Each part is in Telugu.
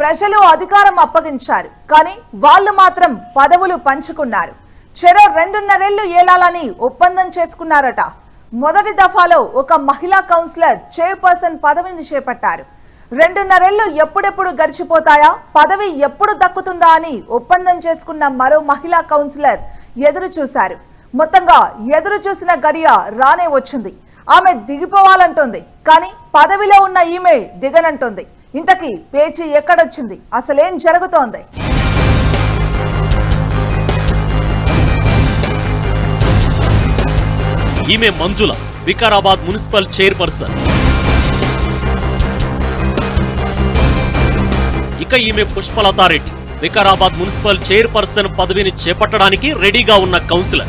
ప్రజలు అధికారం అప్పగించారు కానీ వాళ్ళు మాత్రం పదవులు పంచుకున్నారు చెరో రెండున్నరేళ్లు ఏలాలని ఒప్పందం చేసుకున్నారట మొదటి దఫాలో ఒక మహిళా కౌన్సిలర్ చైర్పర్సన్ పదవిని చేపట్టారు రెండున్నరేళ్లు ఎప్పుడెప్పుడు గడిచిపోతాయా పదవి ఎప్పుడు దక్కుతుందా అని ఒప్పందం చేసుకున్న మరో మహిళా కౌన్సిలర్ ఎదురు చూశారు మొత్తంగా ఎదురు చూసిన గడియ రానే వచ్చింది ఆమె దిగిపోవాలంటోంది కానీ పదవిలో ఉన్న ఈమె దిగనంటోంది ఇంతకీ పేచీ ఎక్కడొచ్చింది అసలేం జరుగుతోంది ఈమె మంజుల వికారాబాద్ మున్సిపల్ చైర్పర్సన్ ఇక ఈమె పుష్పలతారెడ్డి వికారాబాద్ మున్సిపల్ చైర్పర్సన్ పదవిని చేపట్టడానికి రెడీగా ఉన్న కౌన్సిలర్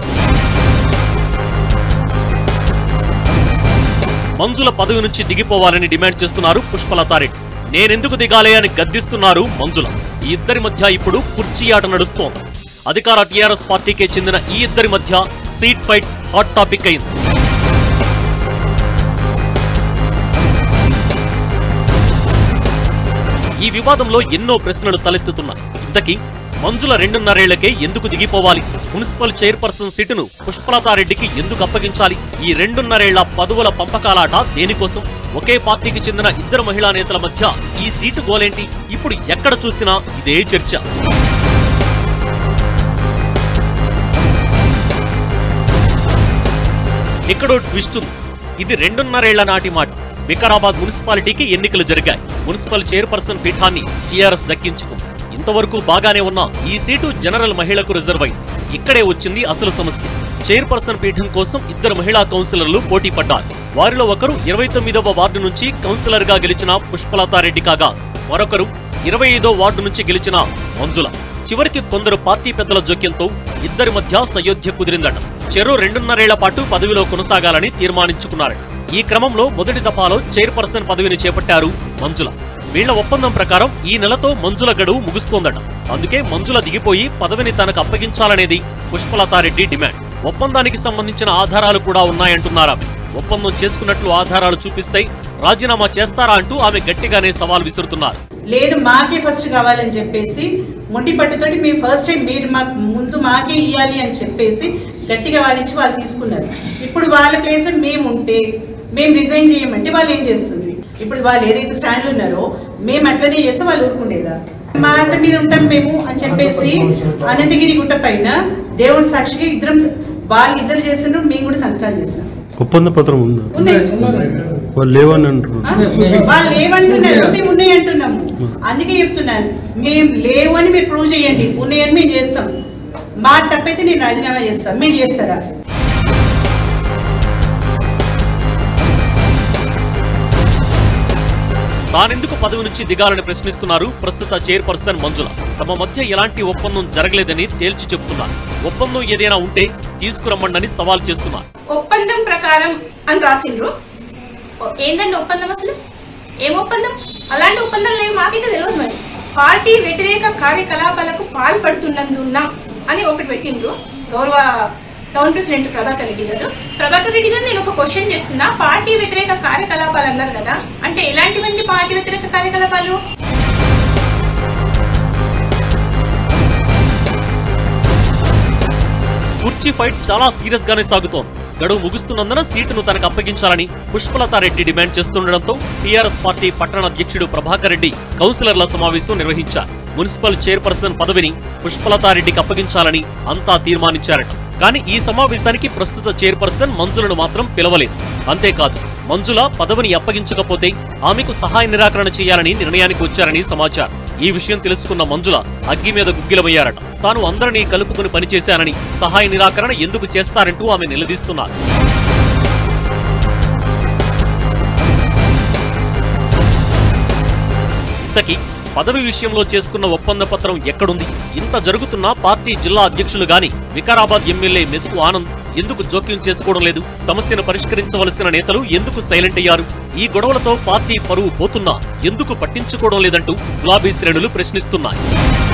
మంజుల పదవి నుంచి దిగిపోవాలని డిమాండ్ చేస్తున్నారు పుష్పలతారెడ్డి నేనెందుకు దిగాలే అని గద్దిస్తున్నారు మంజుల ఈ ఇద్దరి మధ్య ఇప్పుడు కుర్చీ ఆట నడుస్తోంది అధికార టీఆర్ఎస్ పార్టీకే చెందిన ఈ ఇద్దరి మధ్య సీట్ ఫైట్ హాట్ టాపిక్ అయింది ఈ వివాదంలో ఎన్నో ప్రశ్నలు తలెత్తుతున్నాయి ఇంతకీ మంజుల రెండున్నరేళ్లకే ఎందుకు దిగిపోవాలి మున్సిపల్ చైర్పర్సన్ సీటును పుష్పలతారెడ్డికి ఎందుకు అప్పగించాలి ఈ రెండున్నరేళ్ల పదవుల పంపకాలాట దేనికోసం ఒకే పార్టీకి చెందిన ఇద్దరు మహిళా నేతల మధ్య ఈ సీటు గోలేంటి ఇప్పుడు ఎక్కడ చూసినా ఇదే చర్చ ఇక్కడో ట్విస్ట్ ఉంది ఇది రెండున్నరేళ్ల నాటి మాట వికారాబాద్ మున్సిపాలిటీకి ఎన్నికలు జరిగాయి మున్సిపల్ చైర్పర్సన్ పీఠాన్ని టీఆర్ఎస్ దక్కించుకుంది ఇంతవరకు బాగానే ఉన్న ఈ సీటు జనరల్ మహిళకు రిజర్వ్ అయింది ఇక్కడే వచ్చింది అసలు సమస్య చైర్పర్సన్ పీఠం కోసం ఇద్దరు మహిళా కౌన్సిలర్లు పోటీ పడ్డారు వారిలో ఒకరు ఇరవై తొమ్మిదవ వార్డు నుంచి కౌన్సిలర్ గా గెలిచిన పుష్పలతారెడ్డి కాగా మరొకరు ఇరవై ఐదో వార్డు నుంచి గెలిచిన మంజుల చివరికి కొందరు పార్టీ పెద్దల జోక్యంతో ఇద్దరి మధ్య సయోధ్య కుదిరిందట చెరో రెండున్నరేళ్ల పాటు పదవిలో కొనసాగాలని తీర్మానించుకున్నారు ఈ క్రమంలో మొదటి దఫాలో చైర్పర్సన్ పదవిని చేపట్టారు మంజుల వీళ్ల ఒప్పందం ప్రకారం ఈ నెలతో మంజుల గడువు ముగుస్తోందట అందుకే మంజుల దిగిపోయి పదవిని తనకు అప్పగించాలనేది పుష్పలతారెడ్డి డిమాండ్ ఒప్పందానికి సంబంధించిన ఆధారాలు కూడా ఉన్నాయంటున్నారామె ఒప్పందం చేసుకున్నట్లు ఆధారాలు చూపిస్తే రాజీనామా చేస్తారా అంటూ ఆమె గట్టిగానే సవాల్ విసురుతున్నారు లేదు మాకే ఫస్ట్ కావాలని చెప్పేసి మొండి పట్టుతోటి మేము ఫస్ట్ టైం మీరు మాకు ముందు మాకే ఇవ్వాలి అని చెప్పేసి గట్టిగా వాదించి వాళ్ళు తీసుకున్నారు ఇప్పుడు వాళ్ళ ప్లేస్లో మేము ఉంటే మేము రిజైన్ చేయమంటే వాళ్ళు ఏం చేస్తుంది ఇప్పుడు వాళ్ళు ఏదైతే స్టాండ్లు ఉన్నారో మేము అట్లనే చేస్తే వాళ్ళు ఊరుకుండేదా మాట మీద ఉంటాం మేము అని చెప్పేసి అనంతగిరి గుట్ట పైన దేవుడి సాక్షిగా ఇద్దరం వాళ్ళు ఇద్దరు చేసినారు మేము కూడా సంతకాలు చేసినాం ఒప్పంద పత్రం ఉందా ఉన్నాయి వాళ్ళు లేవని అంటున్నారు వాళ్ళు లేవంటున్నారు మేము ఉన్నాయి అంటున్నాము అందుకే చెప్తున్నాను మేము లేవు అని మీరు ప్రూవ్ చేయండి ఉన్నాయని మేము చేస్తాం మా తప్పైతే నేను రాజీనామా చేస్తాను మీరు చేస్తారా తానెందుకు పదవి నుంచి దిగాలని ప్రశ్నిస్తున్నారు ప్రస్తుత చైర్పర్సన్ మంజుల తమ మధ్య ఎలాంటి ఒప్పందం జరగలేదని తేల్చి చెబుతున్నారు ఒప్పందం ఏదైనా ఉంటే తీసుకురమ్మండని సవాల్ చేస్తున్నారు ఒప్పందం ప్రకారం అని రాసిండ్రు ఓ, ఏందండి ఒప్పందం అసలు ఏం ఒప్పందం అలాంటి ఒప్పందాలు లేవు మాకైతే తెలియదు మరి పార్టీ వ్యతిరేక కార్యకలాపాలకు పాల్పడుతున్నందున అని ఒకటి పెట్టిండ్రు గౌరవ టౌన్ ప్రెసిడెంట్ ప్రభాకర్ రెడ్డి గారు ప్రభాకర్ రెడ్డి గారు నేను ఒక క్వశ్చన్ చేస్తున్నా పార్టీ వ్యతిరేక కార్యకలాపాలు అన్నారు కదా అంటే ఎలాంటివండి పార్టీ వ్యతిరేక కార్యకలాపాలు కుర్చీ ఫైట్ చాలా సీరియస్ గానే సాగుతోంది గడువు ముగుస్తున్నందున సీటును తనకు అప్పగించాలని పుష్పలతారెడ్డి డిమాండ్ చేస్తుండటంతో టీఆర్ఎస్ పార్టీ పట్టణ అధ్యక్షుడు ప్రభాకర్ రెడ్డి కౌన్సిలర్ల సమావేశం నిర్వహించారు మున్సిపల్ చైర్పర్సన్ పదవిని పుష్పలతారెడ్డికి అప్పగించాలని అంతా తీర్మానించారట కానీ ఈ సమావేశానికి ప్రస్తుత చైర్పర్సన్ మంజులను మాత్రం పిలవలేదు అంతేకాదు మంజుల పదవిని అప్పగించకపోతే ఆమెకు సహాయ నిరాకరణ చేయాలని నిర్ణయానికి వచ్చారని సమాచారం ఈ విషయం తెలుసుకున్న మంజుల అగ్గి మీద గుగ్గిలమయ్యారట తాను అందరినీ కలుపుకుని పనిచేశానని సహాయ నిరాకరణ ఎందుకు చేస్తారంటూ ఆమె నిలదీస్తున్నారు ఇంతకీ పదవి విషయంలో చేసుకున్న ఒప్పంద పత్రం ఎక్కడుంది ఇంత జరుగుతున్నా పార్టీ జిల్లా అధ్యక్షులు గాని వికారాబాద్ ఎమ్మెల్యే మెతుకు ఆనంద్ ఎందుకు జోక్యం చేసుకోవడం లేదు సమస్యను పరిష్కరించవలసిన నేతలు ఎందుకు సైలెంట్ అయ్యారు ఈ గొడవలతో పార్టీ పరువు పోతున్నా ఎందుకు పట్టించుకోవడం లేదంటూ గులాబీ శ్రేణులు ప్రశ్నిస్తున్నాయి